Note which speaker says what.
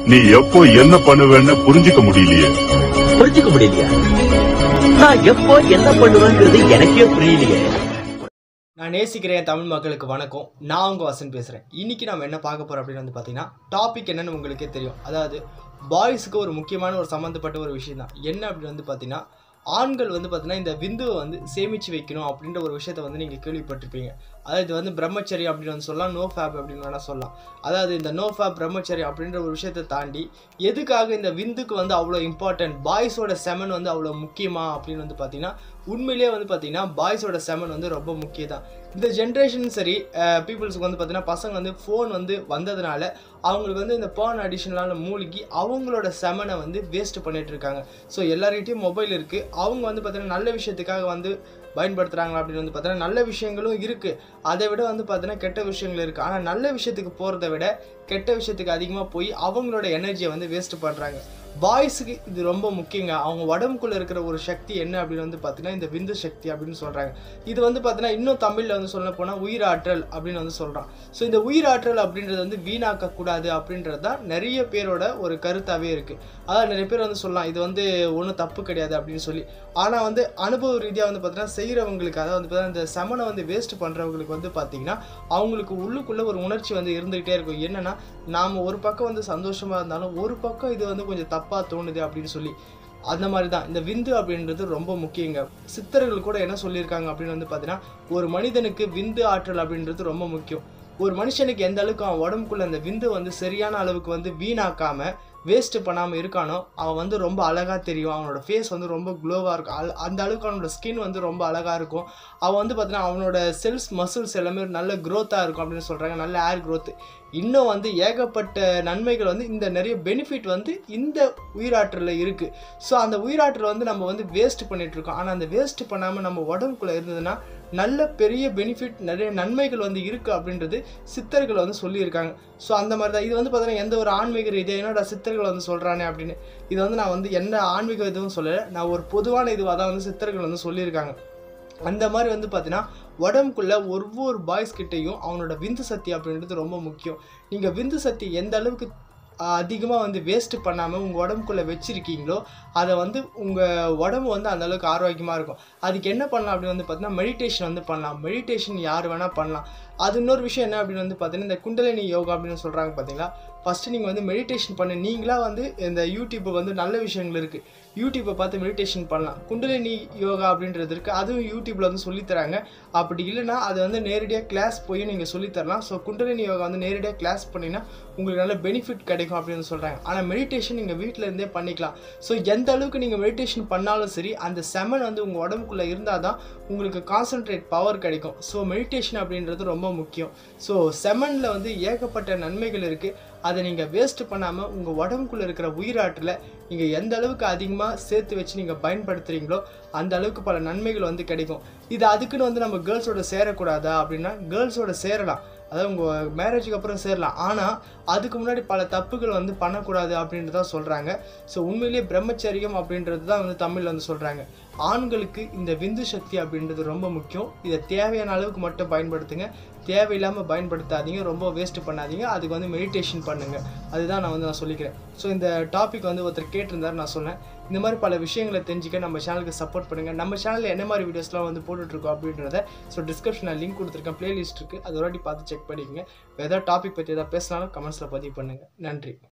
Speaker 1: நீ எப்போ என்ன பண்ணுவேன்னு புரிஞ்சுக்க முடியலையே
Speaker 2: புரிஞ்சுக்க முடியலையா நான் எப்போ என்ன பண்ணுவேங்கிறது எனக்கே புரியலையே
Speaker 3: நான் நேசிக்கிறேன் என் தமிழ் மக்களுக்கு வணக்கம் நான் உங்கள் வசன் பேசுகிறேன் இன்றைக்கி நம்ம என்ன பார்க்க போகிறோம் அப்படின்னு வந்து பார்த்தீங்கன்னா டாபிக் என்னன்னு உங்களுக்கே தெரியும் அதாவது பாய்ஸுக்கு ஒரு முக்கியமான ஒரு சம்மந்தப்பட்ட ஒரு விஷயம் தான் என்ன அப்படின்னு வந்து பார்த்தீங்கன்னா ஆண்கள் வந்து பார்த்தீங்கன்னா இந்த விந்துவை வந்து சேமித்து வைக்கணும் அப்படின்ற ஒரு விஷயத்த வந்து நீங்கள் கேள்விப்பட்டிருப்பீங்க அதாவது இது வந்து பிரம்மச்சரி அப்படின்னு வந்து சொல்லலாம் நோ ஃபேப் அப்படின்னு வேணால் சொல்லலாம் அதாவது இந்த நோ ஃபேப் பிரம்மச்சரி அப்படின்ற ஒரு விஷயத்தை தாண்டி எதுக்காக இந்த விந்துக்கு வந்து அவ்வளோ இம்பார்ட்டன்ட் பாய்ஸோட செமன் வந்து அவ்வளோ முக்கியமா அப்படின்னு வந்து பார்த்தீங்கன்னா உண்மையிலேயே வந்து பார்த்தீங்கன்னா பாய்ஸோட செமன் வந்து ரொம்ப முக்கியம் தான் இந்த ஜென்ரேஷன் சரி பீப்புள்ஸுக்கு வந்து பார்த்தீங்கன்னா பசங்க வந்து ஃபோன் வந்து வந்ததுனால அவங்களுக்கு வந்து இந்த பேர்ன் அடிஷனலான மூழ்கி அவங்களோட செமனை வந்து வேஸ்ட் பண்ணிட்டு இருக்காங்க ஸோ எல்லார்கிட்டையும் மொபைல் இருக்குது அவங்க வந்து பார்த்தீங்கன்னா நல்ல விஷயத்துக்காக வந்து பயன்படுத்துகிறாங்க அப்படின்னு வந்து பார்த்தீங்கன்னா நல்ல விஷயங்களும் இருக்குது அதை விட வந்து பார்த்தீங்கன்னா கெட்ட விஷயங்கள் இருக்குது ஆனால் நல்ல விஷயத்துக்கு போகிறத விட கெட்ட விஷயத்துக்கு அதிகமாக போய் அவங்களோட எனர்ஜியை வந்து வேஸ்ட் பண்ணுறாங்க பாய்ஸுக்கு இது ரொம்ப முக்கியங்க அவங்க உடம்புக்குள்ள இருக்கிற ஒரு சக்தி என்ன அப்படின்னு வந்து பார்த்தீங்கன்னா இந்த விந்து சக்தி அப்படின்னு சொல்கிறாங்க இது வந்து பார்த்தீங்கன்னா இன்னும் தமிழில் வந்து சொல்ல போனால் உயிராற்றல் அப்படின்னு வந்து சொல்கிறான் ஸோ இந்த உயிராற்றல் அப்படின்றது வந்து வீணாக்கக்கூடாது அப்படின்றது தான் நிறைய பேரோட ஒரு கருத்தாகவே இருக்குது அதாவது நிறைய பேர் வந்து சொல்லலாம் இது வந்து ஒன்றும் தப்பு கிடையாது அப்படின்னு சொல்லி ஆனால் வந்து அனுபவ ரீதியாக வந்து பார்த்தீங்கன்னா செய்கிறவங்களுக்கு அதாவது வந்து பார்த்தீங்கன்னா இந்த செமனை வந்து வேஸ்ட் பண்ணுறவங்களுக்கு வந்து பார்த்தீங்கன்னா அவங்களுக்கு உள்ளுக்குள்ளே ஒரு உணர்ச்சி வந்து இருந்துகிட்டே இருக்கும் என்னன்னா நாம் ஒரு பக்கம் வந்து சந்தோஷமாக இருந்தாலும் ஒரு பக்கம் இது வந்து கொஞ்சம் தப்பாக தோணுது அப்படின்னு சொல்லி அந்த மாதிரி தான் இந்த விந்து அப்படின்றது ரொம்ப முக்கியங்க சித்தர்கள் கூட என்ன சொல்லியிருக்காங்க அப்படின்னு வந்து பார்த்தீங்கன்னா ஒரு மனிதனுக்கு விந்து ஆற்றல் அப்படின்றது ரொம்ப முக்கியம் ஒரு மனுஷனுக்கு எந்த அளவுக்கு அவன் உடம்புக்குள்ள அந்த விந்து வந்து சரியான அளவுக்கு வந்து வீணாக்காம வேஸ்ட் பண்ணாமல் இருக்கானோ அவன் வந்து ரொம்ப அழகாக தெரியும் அவனோட ஃபேஸ் வந்து ரொம்ப க்ளோவாக இருக்கும் அல்- அந்த அளவுக்கு அவனோட ஸ்கின் வந்து ரொம்ப அழகாக இருக்கும் அவன் வந்து பார்த்தீங்கன்னா அவனோட செல்ஸ் மசில்ஸ் எல்லாமே நல்ல க்ரோத்தாக இருக்கும் அப்படின்னு சொல்கிறாங்க நல்ல ஏர் growth இன்னும் வந்து ஏகப்பட்ட நன்மைகள் வந்து இந்த நிறைய பெனிஃபிட் வந்து இந்த உயிராற்றலில் இருக்குது ஸோ அந்த உயிராற்றல் வந்து நம்ம வந்து வேஸ்ட் பண்ணிட்டு இருக்கோம் ஆனால் அந்த வேஸ்ட் பண்ணாமல் நம்ம உடம்புக்குள்ளே இருந்ததுன்னா நல்ல பெரிய பெனிஃபிட் நிறைய நன்மைகள் வந்து இருக்குது அப்படின்றது சித்தர்கள் வந்து சொல்லியிருக்காங்க ஸோ அந்த மாதிரி தான் இது வந்து பார்த்தீங்கன்னா எந்த ஒரு ஆன்மீக ரீதியாக என்னோட சித்தர்கள் வந்து சொல்கிறானே அப்படின்னு இது வந்து நான் வந்து எந்த ஆன்மீக இதுவும் சொல்லலை நான் ஒரு பொதுவான இதுவாக தான் வந்து சித்தர்கள் வந்து சொல்லியிருக்காங்க அந்த மாதிரி வந்து பார்த்தீங்கன்னா உடம்புக்குள்ள ஒவ்வொரு பாய்ஸ் கிட்டேயும் அவனோட விந்து சக்தி அப்படின்றது ரொம்ப முக்கியம் நீங்கள் விந்து சக்தி எந்த அளவுக்கு அதிகமாக வந்து வேஸ்ட் பண்ணாமல் உங்கள் உடம்புக்குள்ளே வச்சுருக்கீங்களோ அதை வந்து உங்கள் உடம்பு வந்து அந்த அளவுக்கு ஆரோக்கியமாக இருக்கும் அதுக்கு என்ன பண்ணலாம் அப்படின்னு வந்து பார்த்தீங்கன்னா மெடிடேஷன் வந்து பண்ணலாம் மெடிடேஷன் யார் வேணால் பண்ணலாம் அது இன்னொரு விஷயம் என்ன அப்படின்னு வந்து பார்த்தீங்கன்னா இந்த குண்டலினி யோகா அப்படின்னு சொல்கிறாங்க பார்த்தீங்களா ஃபஸ்ட்டு நீங்கள் வந்து மெடிடேஷன் பண்ணி நீங்களா வந்து இந்த யூடியூப்பை வந்து நல்ல விஷயங்கள் இருக்குது யூடியூப்பை பார்த்து மெடிடேஷன் பண்ணலாம் குண்டலினி யோகா அப்படின்றது இருக்குது அதுவும் யூடியூப்பில் வந்து சொல்லித்தராங்க அப்படி இல்லைன்னா அது வந்து நேரடியாக கிளாஸ் போய் நீங்கள் சொல்லித்தரலாம் ஸோ குண்டலினி யோகா வந்து நேரடியாக கிளாஸ் பண்ணினா உங்களுக்கு நல்ல பெனிஃபிட் கிடைக்கும் அப்படின்னு சொல்கிறாங்க ஆனால் மெடிடேஷன் நீங்கள் வீட்டில் இருந்தே பண்ணிக்கலாம் ஸோ எந்த அளவுக்கு நீங்கள் மெடிடேஷன் பண்ணாலும் சரி அந்த செமன் வந்து உங்கள் உடம்புக்குள்ளே இருந்தால் தான் உங்களுக்கு கான்சென்ட்ரேட் பவர் கிடைக்கும் ஸோ மெடிடேஷன் அப்படின்றது ரொம்ப முக்கியம் ஸோ செமனில் வந்து ஏகப்பட்ட நன்மைகள் இருக்குது அதை நீங்கள் வேஸ்ட் பண்ணாமல் உங்கள் உடம்புக்குள்ளே இருக்கிற உயிராற்றலை நீங்கள் எந்த அளவுக்கு அதிகமாக சேர்த்து வச்சு நீங்கள் பயன்படுத்துகிறீங்களோ அந்த அளவுக்கு பல நன்மைகள் வந்து கிடைக்கும் இது அதுக்குன்னு வந்து நம்ம கேர்ள்ஸோட சேரக்கூடாதா அப்படின்னா கேர்ள்ஸோட சேரலாம் அதாவது உங்கள் மேரேஜுக்கு அப்புறம் சேரலாம் ஆனால் அதுக்கு முன்னாடி பல தப்புகள் வந்து பண்ணக்கூடாது அப்படின்ட்டு தான் சொல்கிறாங்க ஸோ உண்மையிலேயே பிரம்மச்சரியம் அப்படின்றது தான் வந்து தமிழில் வந்து சொல்கிறாங்க ஆண்களுக்கு இந்த விந்து சக்தி அப்படின்றது ரொம்ப முக்கியம் இதை தேவையான அளவுக்கு மட்டும் பயன்படுத்துங்க தேவையில்லாமல் பயன்படுத்தாதீங்க ரொம்ப வேஸ்ட் பண்ணாதீங்க அதுக்கு வந்து மெடிடேஷன் பண்ணுங்கள் அதுதான் நான் வந்து நான் சொல்லிக்கிறேன் ஸோ இந்த டாபிக் வந்து ஒருத்தர் கேட்டிருந்தார் நான் சொன்னேன் இந்த மாதிரி பல விஷயங்களை தெரிஞ்சுக்க நம்ம சேனலுக்கு சப்போர்ட் பண்ணுங்கள் நம்ம சேனலில் என்ன மாதிரி வீடியோஸ்லாம் வந்து போட்டுட்ருக்கோம் அப்படின்றத ஸோ டிஸ்கிரிப்ஷனில் லிங்க் கொடுத்துருக்கேன் பிளேலிஸ்ட் இருக்குது அது ஒரு வாட்டி பார்த்து செக் பண்ணிக்கங்க வேறு ஏதாவது டாபிக் பற்றி ஏதாவது பேசினாலும் கமெண்ட்ஸில் பதிவு பண்ணுங்கள் நன்றி